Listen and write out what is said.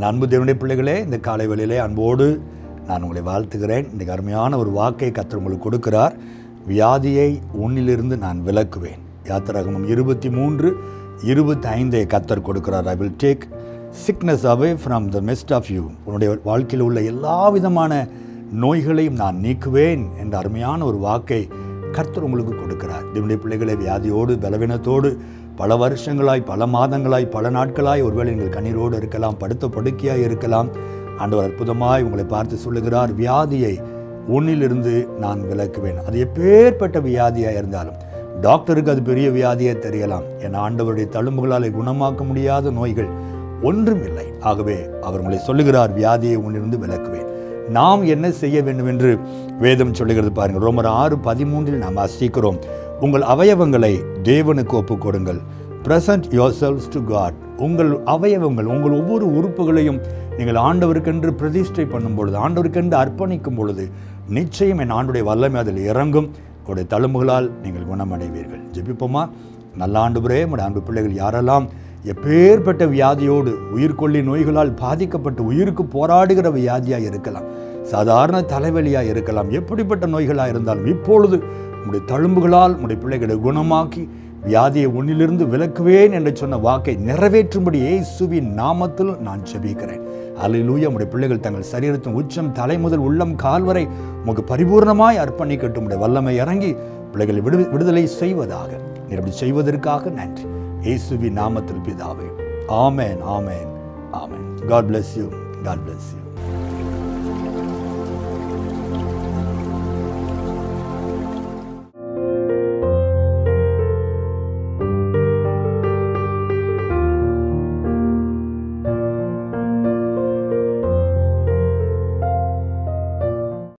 என் அன்பு தேவனுடைய பிள்ளைகளே இந்த காலை வேளையிலே அன்போடு நான் உங்களை வாழ்த்துகிறேன் இன்றைக்கு அருமையான ஒரு வாக்கை கத்தர் உங்களுக்கு கொடுக்கிறார் வியாதியை உன்னிலிருந்து நான் விலக்குவேன் யாத்திராகமம் இருபத்தி மூன்று இருபத்தி ஐந்தை கத்தர் கொடுக்கிறார் I will take sickness away from the midst of you உன்னுடைய வாழ்க்கையில் உள்ள எல்லா விதமான நோய்களையும் நான் நீக்குவேன் என்ற அருமையான ஒரு வாக்கை கர்த்தர் உங்களுக்கு கொடுக்கிறார் தேவனுடைய பிள்ளைகளை வியாதியோடு பலவீனத்தோடு பல வருஷங்களாய் பல மாதங்களாய் பல நாட்களாய் ஒருவேளை நீங்கள் கண்ணீரோடு இருக்கலாம் படுத்த படுக்கையாய் இருக்கலாம் ஆண்டவர் அற்புதமாய் உங்களை பார்த்து சொல்லுகிறார் வியாதியை உன்னிலிருந்து நான் விலக்குவேன் அது எப்பேற்பட்ட வியாதியாக இருந்தாலும் டாக்டருக்கு அது பெரிய வியாதியே தெரியலாம் என் ஆண்டவருடைய தழும்புகளால் குணமாக்க முடியாத நோய்கள் ஒன்றும் இல்லை ஆகவே அவர் உங்களை சொல்லுகிறார் வியாதியை உன்னிலிருந்து விலக்குவேன் நாம் என்ன செய்ய வேண்டும் என்று வேதம் சொல்லுகிறது பாருங்கள் ரோமர் ஆறு பதிமூன்றில் நாம் வாசிக்கிறோம் உங்கள் அவயவங்களை தேவனுக்கு ஒப்புக் கொடுங்கள் present yourselves to God உங்கள் அவயவங்கள் உங்கள் ஒவ்வொரு உறுப்புகளையும் நீங்கள் ஆண்டவருக்கென்று பிரதிஷ்டை பண்ணும் பொழுது ஆண்டவருக்கென்று அர்ப்பணிக்கும் பொழுது நிச்சயம் என் ஆண்டுடைய வல்லமை அதில் இறங்கும் உங்களுடைய தழும்புகளால் நீங்கள் குணமடைவீர்கள் ஜெபிப்போமா நல்ல ஆண்டுபுரே நம்முடைய அன்பு பிள்ளைகள் யாரெல்லாம் எப்பேற்பட்ட வியாதியோடு உயிர்கொல்லி நோய்களால் பாதிக்கப்பட்டு உயிருக்கு போராடுகிற வியாதியாக இருக்கலாம் சாதாரண தலைவலியாக இருக்கலாம் எப்படிப்பட்ட நோய்களாக இருந்தாலும் இப்பொழுது உங்களுடைய தழும்புகளால் உங்களுடைய பிள்ளைகளை குணமாக்கி வியாதியை உன்னிலிருந்து விலக்குவேன் என்று சொன்ன வாக்கை நிறைவேற்றும்படி இயேசுவின் நாமத்தில் நான் ஜெபிக்கிறேன் அல்லேலூயா உடைய பிள்ளைகள் தங்கள் சரீரத்தின் உச்சம் தலை முதல் உள்ளம் கால்வரை உமக்கு பரிபூர்ணமாய் அர்ப்பணிக்கட்டும் உடைய வல்லமை இறங்கி பிள்ளைகளை விடு விடுதலை செய்வதாக நீர் அப்படி செய்வதற்காக நன்றி இயேசுவின் நாமத்தில் பிதாவே ஆமென் ஆமென் ஆமென் God bless you God bless you